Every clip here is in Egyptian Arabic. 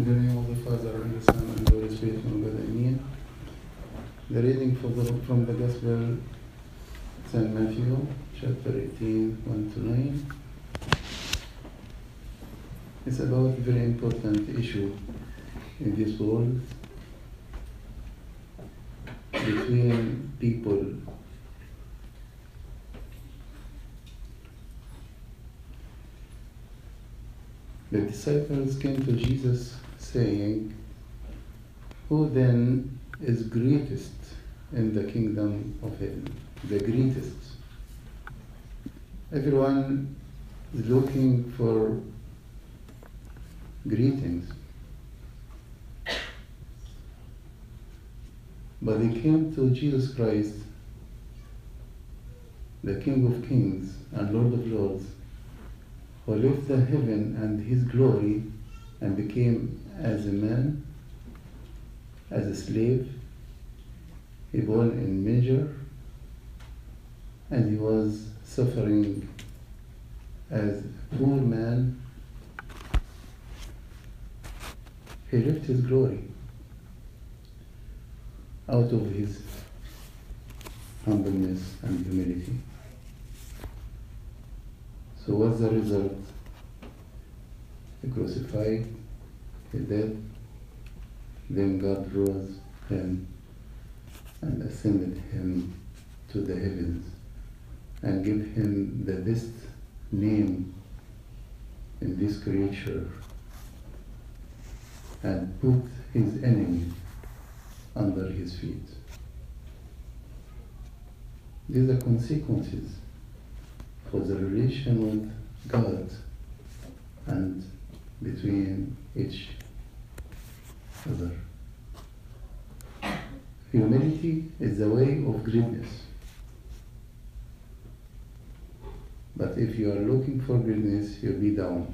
the name of the Father, and the Son, and the Holy Spirit, one God, Amen. The reading for the, from the Gospel St. Matthew, chapter 18, 1 to 9. It's about a very important issue in this world between people. The disciples came to Jesus saying, Who then is greatest in the kingdom of heaven? The greatest. Everyone is looking for greetings. But they came to Jesus Christ, the King of Kings and Lord of Lords, who left the heaven and his glory and became as a man, as a slave. He born in manger and he was suffering as a poor man. He left his glory out of his humbleness and humility. So what's the result? He crucified, he died, then God rose him and ascended him to the heavens and gave him the best name in this creature and put his enemy under his feet. These are consequences for the relation with God and between each other. Humility is the way of greatness. But if you are looking for greatness, you'll be down.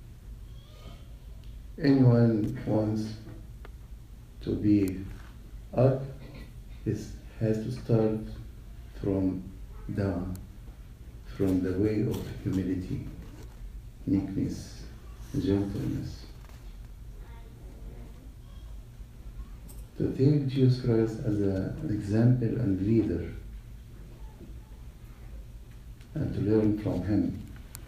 Anyone wants to be up is, has to start from down, from the way of humility, meekness, gentleness. To take Jesus Christ as a- an example and leader, and to learn from him,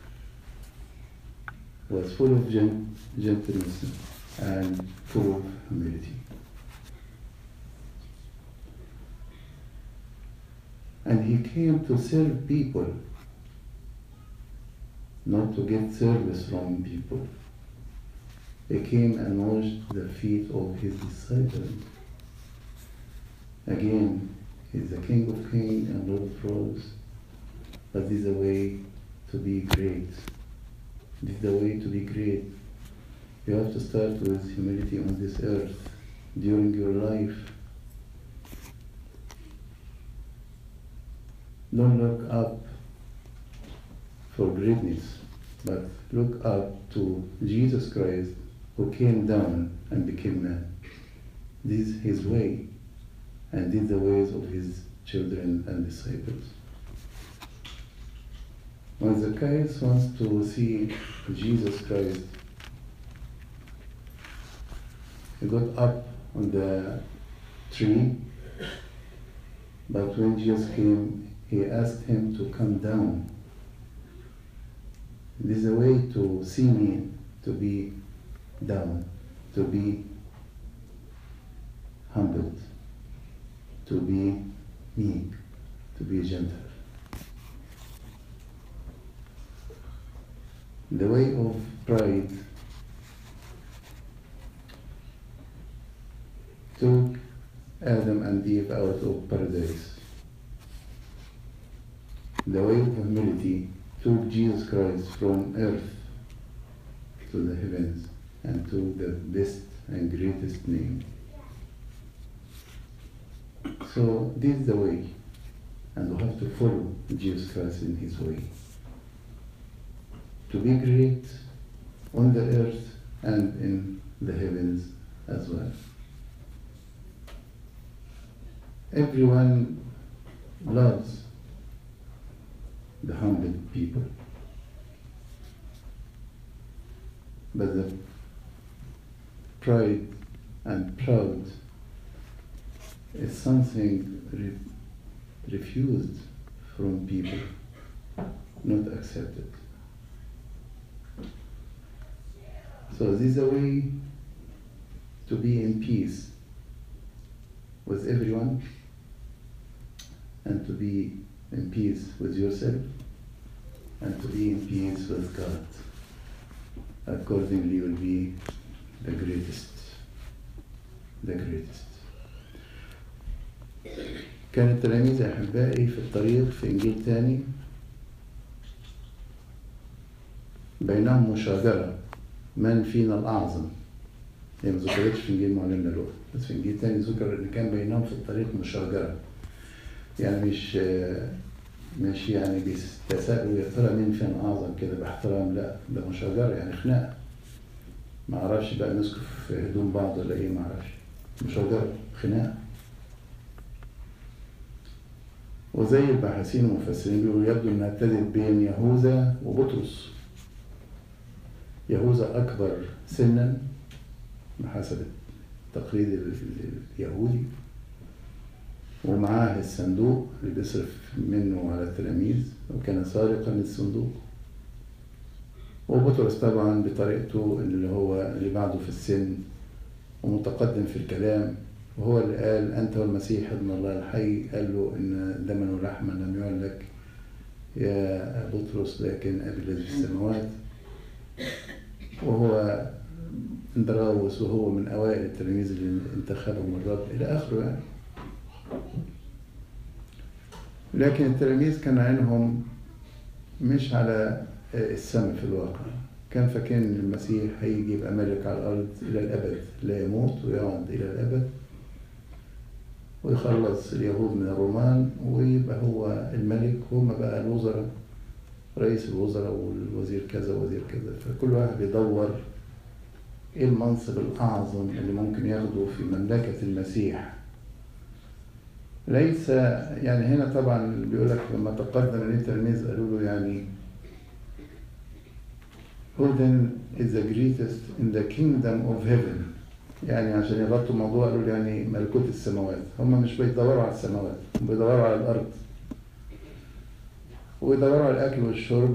was full of gen- gentleness and full of humility. And he came to serve people, not to get service from people. He came and washed the feet of his disciples. Again, he's the King of Kings and Lord of Lords, but this is a way to be great. This is the way to be great. You have to start with humility on this earth during your life. Don't look up for greatness, but look up to Jesus Christ who came down and became man. This is his way, and these are the ways of his children and disciples. When Zacchaeus wants to see Jesus Christ, he got up on the tree, but when Jesus came, he asked him to come down. This is a way to see me, to be down, to be humbled, to be meek, to be gentle. The way of pride took Adam and Eve out of paradise. The way of humility took Jesus Christ from earth to the heavens and to the best and greatest name. So this is the way, and we have to follow Jesus Christ in his way. To be great on the earth and in the heavens as well. Everyone loves the humble people. But the pride and proud is something re- refused from people, not accepted. So this is a way to be in peace with everyone and to be in peace with yourself and to be in peace with God. Accordingly, you will be the greatest. The greatest. كان التلاميذ يا أحبائي في الطريق في إنجيل تاني بينهم مشاجرة من فينا الأعظم هي ما ذكرتش في إنجيل معلمنا لوقا بس في إنجيل تاني ذكر إن كان بينهم في الطريق مشاجرة يعني مش مش يعني بيتساءلوا يا ترى مين فينا أعظم كده باحترام لا ده مشاجرة يعني خناقة ما اعرفش بقى مسكوا في هدوم بعض ولا ايه ما اعرفش مشاجرة خناقة وزي الباحثين المفسرين بيقولوا يبدو انها ابتدت بين يهوذا وبطرس يهوذا اكبر سنا بحسب التقليد اليهودي ومعاه الصندوق اللي بيصرف منه على التلاميذ وكان سارقا للصندوق وبطرس طبعا بطريقته اللي هو اللي بعده في السن ومتقدم في الكلام وهو اللي قال أنت والمسيح ابن الله الحي قال له إن دما ولحما لم يعن لك يا بطرس لكن أبي الذي في السماوات وهو اندراوس وهو من أوائل التلاميذ اللي انتخبهم الرب إلى آخره يعني لكن التلاميذ كان عينهم مش على السماء في الواقع كان فاكرين ان المسيح هيجي يبقى ملك على الارض الى الابد لا يموت ويقعد الى الابد ويخلص اليهود من الرومان ويبقى هو الملك وهم بقى الوزراء رئيس الوزراء والوزير كذا وزير كذا فكل واحد بيدور ايه المنصب الاعظم اللي ممكن ياخده في مملكه المسيح ليس يعني هنا طبعا بيقول لك لما تقدم التلاميذ قالوا له يعني who then is the greatest in the kingdom of heaven يعني عشان يغطوا الموضوع قالوا يعني ملكوت السماوات هم مش بيدوروا على السماوات هم بيدوروا على الأرض ويدوروا على الأكل والشرب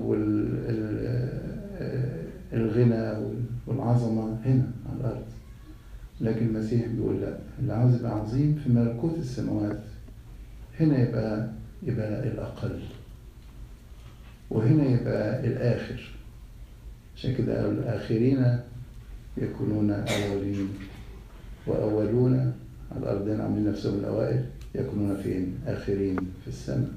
والغنى والعظمة هنا على الأرض لكن المسيح بيقول لا اللي عاوز يبقى عظيم في ملكوت السماوات هنا يبقى يبقى الأقل وهنا يبقى الآخر عشان كده قالوا الآخرين يكونون أولين وأولون على الأرضين عاملين نفسهم الأوائل يكونون فين؟ آخرين في السماء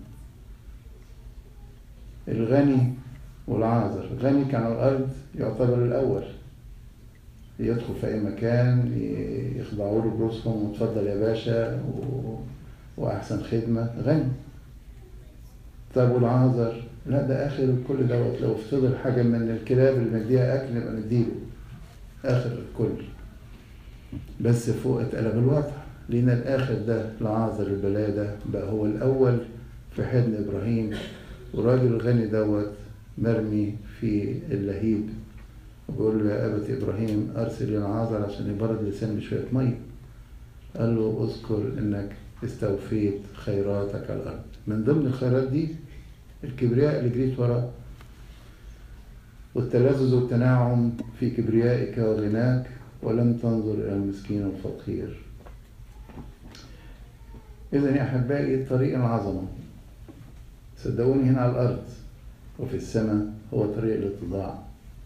الغني والعاذر الغني كان على الأرض يعتبر الأول يدخل في أي مكان يخضعوا له برؤوسهم وتفضل يا باشا و... وأحسن خدمة غني طب والعاذر لا ده آخر كل دوت لو فضل حاجة من الكلاب اللي مديها أكل نبقى نديله آخر الكل بس فوق اتقلب الوضع لأن الآخر ده العاذر البلاء ده بقى هو الأول في حضن إبراهيم والراجل الغني دوت مرمي في اللهيب وبيقول له يا أبت إبراهيم أرسل العازر عشان يبرد لسان بشوية مية قال له اذكر إنك استوفيت خيراتك على الأرض من ضمن الخيرات دي الكبرياء اللي جريت وراه والتلذذ والتناعم في كبريائك وغناك ولم تنظر إلى المسكين والفقير إذا يا أحبائي طريق العظمة صدقوني هنا على الأرض وفي السماء هو طريق الاتضاع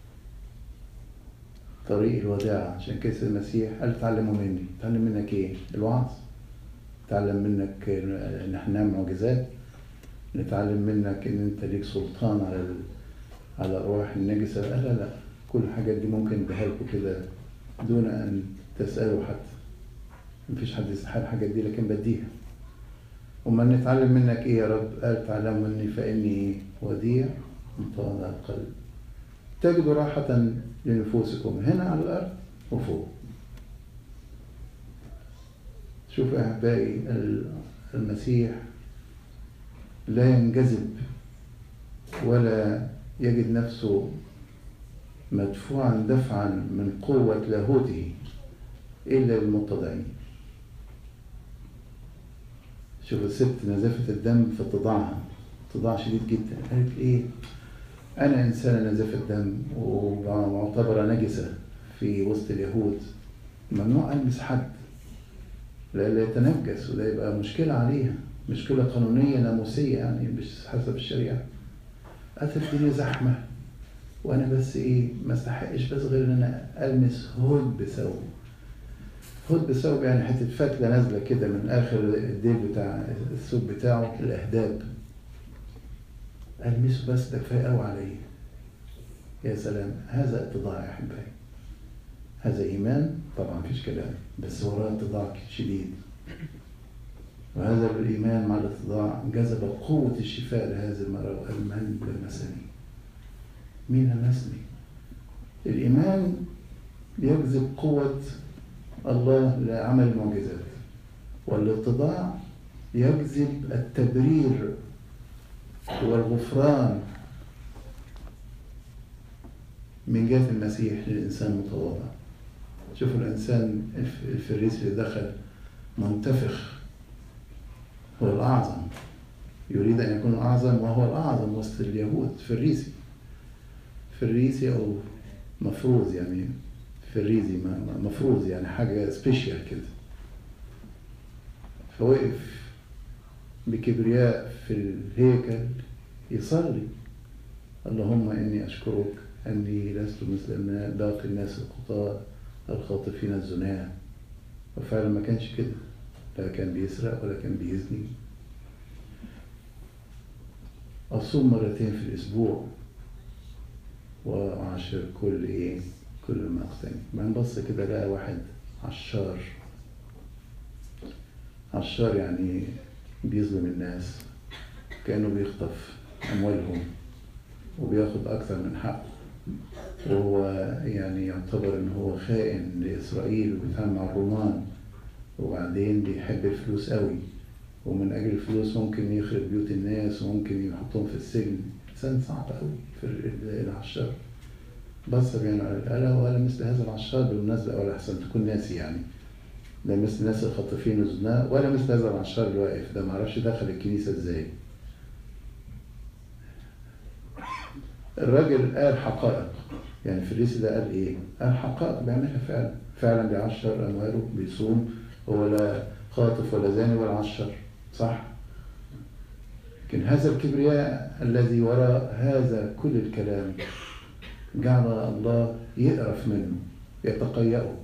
طريق الوداع عشان كده المسيح قال تعلموا مني تعلم منك ايه الوعظ تعلم منك ان احنا نعمل معجزات نتعلم منك ان انت ليك سلطان على ال... على الارواح النجسه لا لا لا كل الحاجات دي ممكن اديها لكم كده دون ان تسالوا حتى مفيش حد يستحق الحاجات دي لكن بديها وما نتعلم منك ايه يا رب قال تعلموا مني فاني وديع متواضع القلب تجدوا راحة لنفوسكم هنا على الأرض وفوق شوف أحبائي المسيح لا ينجذب ولا يجد نفسه مدفوعا دفعا من قوة لاهوته إلا للمتضعين شوف الست نزفة الدم في اتضاعها اتضاع شديد جدا قالت إيه أنا إنسانة نزفة دم ومعتبرة نجسة في وسط اليهود ممنوع ألمس حد لا يتنجس وده يبقى مشكلة عليها مشكلة قانونية ناموسية يعني مش حسب الشريعة قالت الدنيا زحمة وأنا بس إيه ما استحقش بس غير إن أنا ألمس هود بثوب هود بثوب يعني حتة فتلة نازلة كده من آخر الديل بتاع الثوب بتاعه الأهداب ألمسه بس ده كفاية قوي عليا يا سلام هذا اتضاع يا أحبائي هذا إيمان طبعا مفيش كلام بس وراه اتضاع شديد وهذا الإيمان مع الاتضاع جذب قوة الشفاء لهذه المرأة وألمن لمسني مين لمسني؟ الإيمان يجذب قوة الله لعمل المعجزات والاتضاع يجذب التبرير والغفران من جهة المسيح للإنسان المتواضع شوفوا الإنسان الفريسي اللي دخل منتفخ هو الأعظم يريد أن يكون أعظم وهو الأعظم وسط اليهود فريسي فريسي أو مفروض يعني فريزي مفروض يعني حاجة سبيشال كده فوقف بكبرياء في الهيكل يصلي اللهم إني أشكرك أني لست مثل باقي الناس الخطاة الخاطفين الزناة وفعلا ما كانش كده لا كان بيسرق ولا كان بيزني أصوم مرتين في الأسبوع وأعشر كل إيه كل ما أقتني بعدين بص كده لقى واحد عشار عشار يعني بيظلم الناس كأنه بيخطف أموالهم وبياخد أكثر من حقه وهو يعني يعتبر إن هو خائن لإسرائيل وبيتعامل مع الرومان وبعدين بيحب الفلوس قوي ومن أجل الفلوس ممكن يخرب بيوت الناس وممكن يحطهم في السجن إنسان صعب قوي في العشار بص بين ألا ولا مثل هذا العشار بالمناسبة ولا أحسن تكون ناسي يعني ده مثل الناس الخاطفين الزنا ولا مثل هذا العشار اللي واقف ده معرفش دخل الكنيسة ازاي الراجل قال حقائق يعني فريسي ده قال ايه؟ قال حقائق بيعملها فعلا فعلا بيعشر امواله بيصوم هو لا خاطف ولا زاني ولا عشر صح؟ لكن هذا الكبرياء الذي وراء هذا كل الكلام جعل الله يقرف منه يتقيأه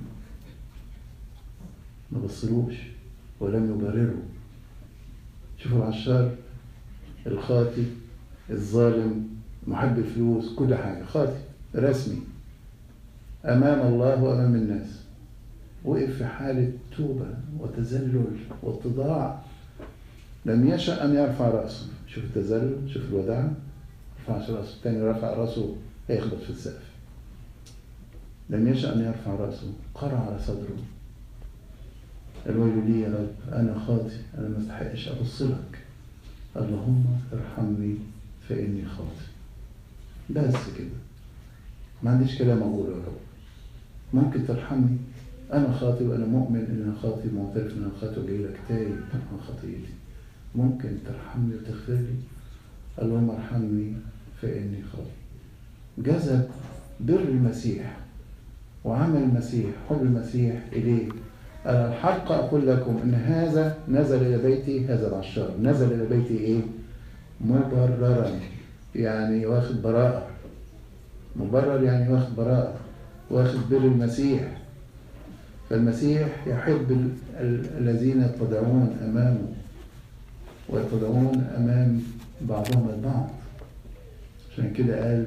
ما بصلوش ولم يبرره شوفوا العشار الخاطي الظالم محب الفلوس كل حاجة خاطي رسمي أمام الله وأمام الناس وقف في حالة توبة وتذلل واتضاع لم يشأ أن يرفع رأسه شوف التذلل شوف الوداع رفعش رأسه الثاني رفع رأسه هيخبط في السقف لم يشأ أن يرفع رأسه قرع على صدره الويل لي يا رب أنا خاطئ أنا ما استحقش أبص لك اللهم ارحمني فإني خاطئ بس كده ما عنديش كلام أقوله يا رب ممكن ترحمني أنا خاطئ وأنا مؤمن إن أنا خاطئ معترف إن أنا خاطئ وجاي لك تاني عن خطيئتي ممكن ترحمني وتغفر لي اللهم ارحمني فإني خاطئ جذب بر المسيح وعمل المسيح حب المسيح إليه أنا الحق أقول لكم إن هذا نزل إلى بيتي هذا العشار نزل إلى بيتي إيه؟ مبررا يعني واخد براءة مبرر يعني واخد براءة واخد بر المسيح فالمسيح يحب الذين يتضعون أمامه ويتضعون أمام بعضهم البعض عشان كده قال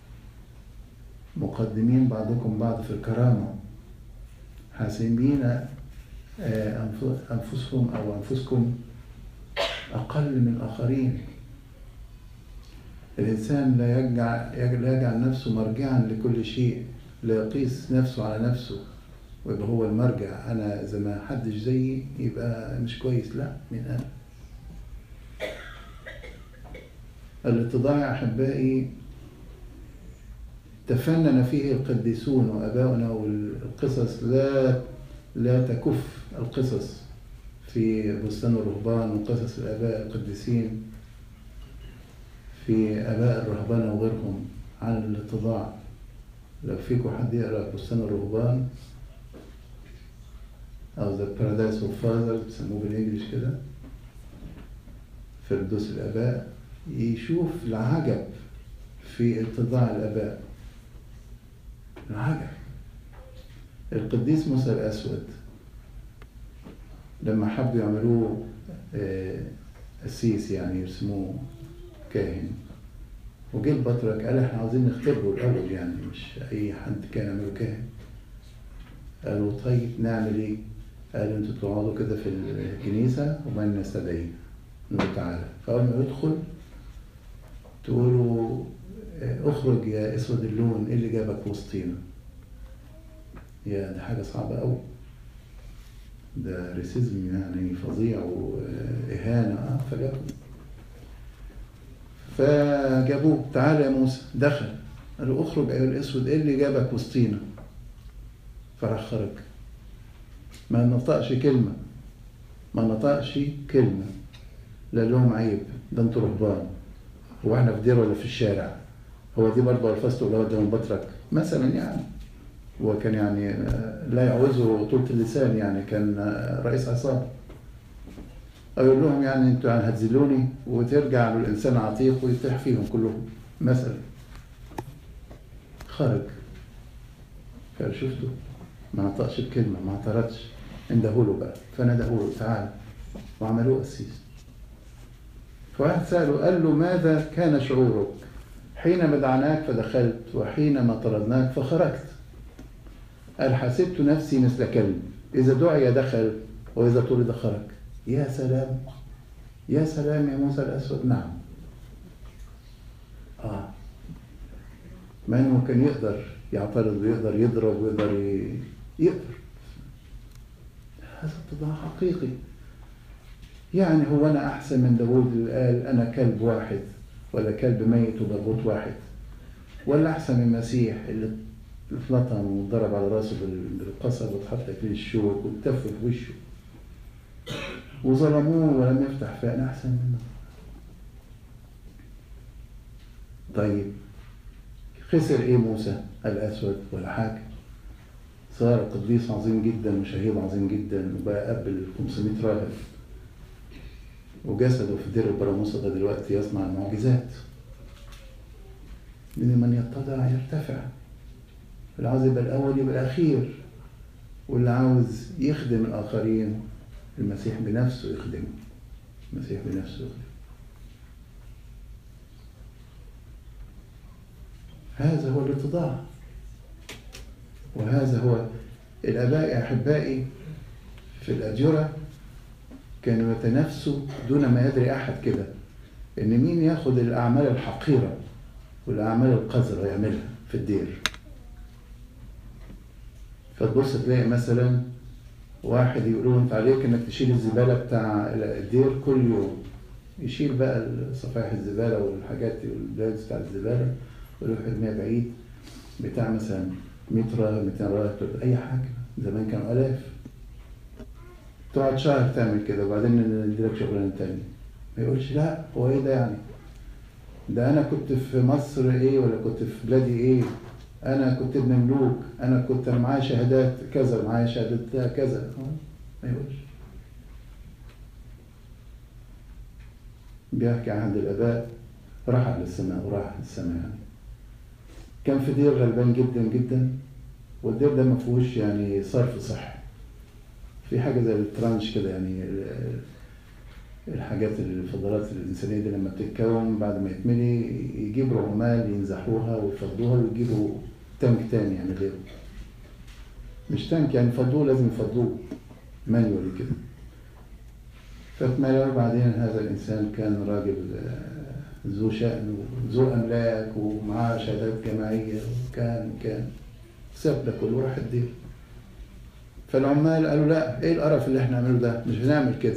مقدمين بعضكم بعض في الكرامة حاسبين أنفسهم أو أنفسكم أقل من الآخرين الإنسان لا يجعل, لا يجعل نفسه مرجعا لكل شيء لا يقيس نفسه على نفسه ويبقى هو المرجع أنا إذا ما حدش زيي يبقى مش كويس لا من أنا الاتضاع يا أحبائي تفنن فيه القديسون وأباؤنا والقصص لا لا تكف القصص في بستان الرهبان وقصص الآباء القديسين في آباء الرهبنة وغيرهم عن الاتضاع لو فيكم حد يقرأ بستان الرهبان أو The Paradise of Fathers بيسموه بالإنجليش كده فردوس الآباء يشوف العجب في اتضاع الآباء العجب القديس موسى الأسود لما حبوا يعملوه آه، قسيس يعني يرسموه كاهن وجه البطرك قال احنا عاوزين نختبره الأول يعني مش أي حد كان يعمله كاهن قالوا طيب نعمل ايه؟ قالوا انتوا تقعدوا كده في الكنيسة وبعدين نستدعيه نقول تعالى فأول ما يدخل تقولوا آه، اخرج يا اسود اللون ايه اللي جابك وسطينا؟ يا ده حاجة صعبة أوي ده ريسيزم يعني فظيع وإهانة آه، فجابوه فجابوه تعالى يا موسى دخل قال له اخرج أيها الأسود إيه اللي جابك وسطينا؟ فراح خرج ما نطقش كلمة ما نطقش كلمة لا لهم عيب ده انتوا رهبان هو احنا في دير ولا في الشارع هو دي برضه الفاظ تقولها قدام البطرك مثلا يعني هو كان يعني آه، لا يعوزه طولة اللسان يعني كان آه، رئيس عصابة أقول لهم يعني انتوا يعني هتذلوني وترجع للإنسان عتيق ويطيح فيهم كلهم مثلا خرج قال شفتوا ما نطقش بكلمة ما اعترضش انده له بقى فنده له تعال وعملوه قسيس فواحد سأله قال له ماذا كان شعورك حينما دعناك فدخلت وحينما طردناك فخرجت قال حسبت نفسي مثل كلب إذا دعي دخل وإذا طرد خرج يا سلام يا سلام يا موسى الأسود نعم آه ما إنه كان يقدر يعترض ويقدر يضرب ويقدر ي- يقدر هذا اتضاع حقيقي يعني هو أنا أحسن من داوود اللي قال أنا كلب واحد ولا كلب ميت وبرغوث واحد ولا أحسن من المسيح اللي اتلطم وضرب على راسه بال- بالقصب واتحط فيه الشوك واتف في وشه وظلموه ولم يفتح فيه أنا أحسن منه طيب خسر إيه موسى الأسود ولا حاجة صار قديس عظيم جدا وشهيد عظيم جدا وبقى أب ال 500 راهب وجسده في دير البراموسة ده دلوقتي يصنع المعجزات لأن من يتضع يرتفع اللي عاوز يبقى الأول يبقى الأخير واللي عاوز يخدم الآخرين المسيح بنفسه يخدمه المسيح بنفسه يخدمه هذا هو الاتضاع وهذا هو الآباء يا أحبائي في الأديرة كانوا يتنافسوا دون ما يدري أحد كده إن مين ياخد الأعمال الحقيرة والأعمال القذرة يعملها في الدير فتبص تلاقي مثلا واحد يقول له انت عليك انك تشيل الزباله بتاع الدير كل يوم يشيل بقى صفائح الزباله والحاجات والبلاز بتاع الزباله ويروح يرميها بعيد بتاع مثلا 100 رايه 200 رايه اي حاجه زمان كانوا الاف تقعد شهر تعمل كده وبعدين نديلك شغلانه تانية ما يقولش لا هو ايه ده يعني ده انا كنت في مصر ايه ولا كنت في بلادي ايه انا كنت ابن ملوك انا كنت انا معايا شهادات كذا معايا شهادات كذا ما يقولش بيحكي عن الاباء راح على السماء وراح السماء يعني كان في دير غلبان جدا جدا والدير ده ما فيهوش يعني صرف صحي في حاجه زي الترانش كده يعني الحاجات الفضلات الإنسانية دي لما بتتكون بعد ما يتملي يجيبوا عمال ينزحوها ويفضوها ويجيبوا تانك تاني يعني غيره مش تانك يعني يفضوه لازم يفضوه مانيولي كده فاتملى وبعدين هذا الإنسان كان راجل ذو شأن وذو أملاك ومعاه شهادات جامعية وكان كان ساب ده كله وراح الدير فالعمال قالوا لا ايه القرف اللي احنا نعمله ده مش بنعمل كده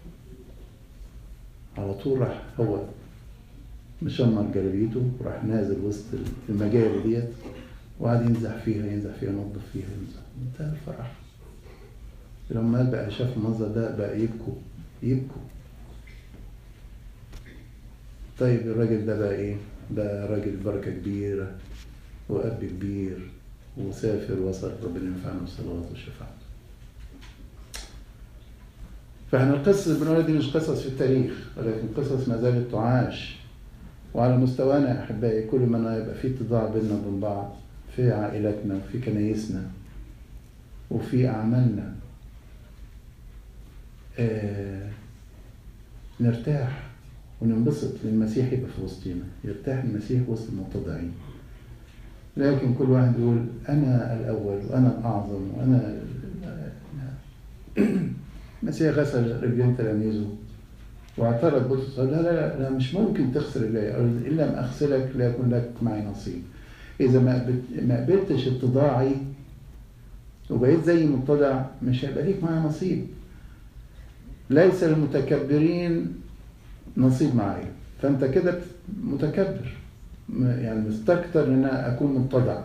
على طول راح هو مشمر جلابيته وراح نازل وسط المجال ديت وقعد ينزح فيها ينزح فيها ينظف فيها ينزح منتهى الفرح العمال بقى شافوا المنظر ده بقى يبكوا يبكوا طيب الراجل ده بقى ايه بقى راجل بركة كبيرة وأب كبير وسافر وصل ربنا ينفعنا بالصلوات والشفاعة فاحنا القصص اللي بنقولها دي مش قصص في التاريخ ولكن قصص ما زالت تعاش وعلى مستوانا يا احبائي كل ما يبقى في اتضاع بيننا وبين بعض في عائلاتنا وفي كنايسنا وفي اعمالنا آه نرتاح وننبسط للمسيح يبقى في وسطينا يرتاح المسيح وسط المتضعين لكن كل واحد يقول انا الاول وانا الاعظم وانا المسيح غسل رجلين تلاميذه واعترض بطرس قال لا لا لا مش ممكن تغسل رجلي ان لم اغسلك لا يكون لك معي نصيب اذا ما ما قبلتش اتضاعي وبقيت زي متضع مش هيبقى ليك معايا نصيب ليس للمتكبرين نصيب معايا فانت كده متكبر يعني مستكتر ان انا اكون متضع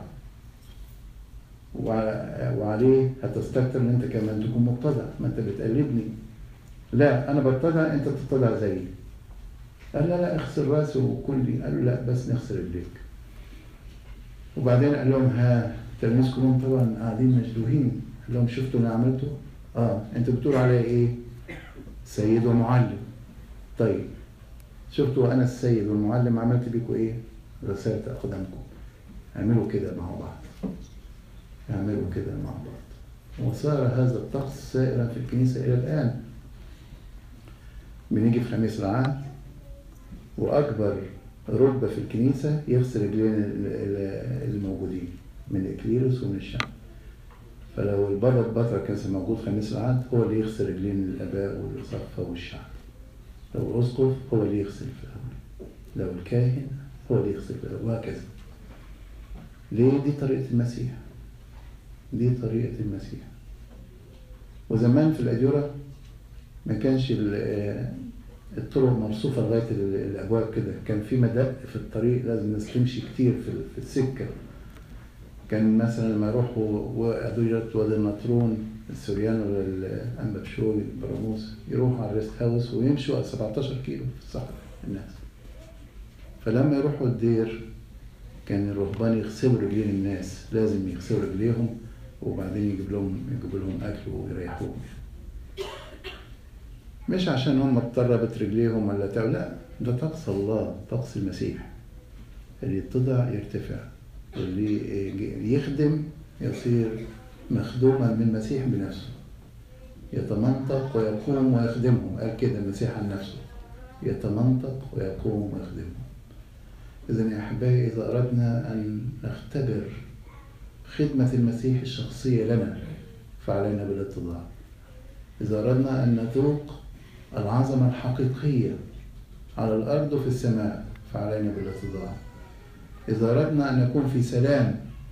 وعليه هتستكتر ان انت كمان تكون متضع ما انت بتقلدني لا انا بتضع انت تتضع زيي قال لا لا اغسل راسي وكلي قالوا لا بس نغسل رجليك وبعدين قال لهم ها التلاميذ كلهم طبعا قاعدين مشدوهين قال لهم شفتوا اللي عملته اه انتوا بتقولوا عليا ايه سيد ومعلم طيب شفتوا انا السيد والمعلم عملت بيكم ايه غسلت اقدامكم اعملوا كده مع بعض اعملوا كده مع بعض وصار هذا الطقس سائرا في الكنيسة إلى الآن بنيجي في خميس العهد وأكبر رتبة في الكنيسة يغسل رجلين الموجودين من الإكليروس ومن الشعب فلو البابا البطرة كان موجود خميس العهد هو اللي يغسل رجلين الآباء والصفة والشعب لو الأسقف هو اللي يغسل في الأول لو الكاهن هو اللي يغسل في الأول وهكذا ليه دي طريقة المسيح دي طريقة المسيح وزمان في الأديرة ما كانش الطرق مرصوفة لغاية الأبواب كده كان في مدق في الطريق لازم الناس تمشي كتير في السكة كان مثلا لما يروحوا أديرة وادي النطرون السوريان ولا الأنبا بشوي براموس يروحوا على الريست هاوس ويمشوا 17 كيلو في الصحراء الناس فلما يروحوا الدير كان الرهبان يغسلوا رجلين الناس لازم يغسلوا رجليهم وبعدين يجيب لهم يجيب لهم اكل ويريحوهم مش عشان هم اتطربت رجليهم ولا تعب لا ده طقس الله طقس المسيح اللي يتضع يرتفع واللي يخدم يصير مخدوما من المسيح بنفسه يتمنطق ويقوم ويخدمهم قال كده المسيح عن نفسه يتمنطق ويقوم ويخدمهم إذا يا أحبائي إذا أردنا أن نختبر خدمة المسيح الشخصية لنا فعلينا بالاتضاع إذا أردنا أن نذوق العظمة الحقيقية على الأرض وفي السماء فعلينا بالاتضاع إذا أردنا أن نكون في سلام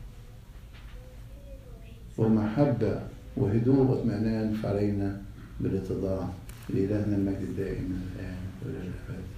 ومحبة وهدوء واطمئنان فعلينا بالاتضاع لإلهنا المجد الدائم من الآن وإلى الأبد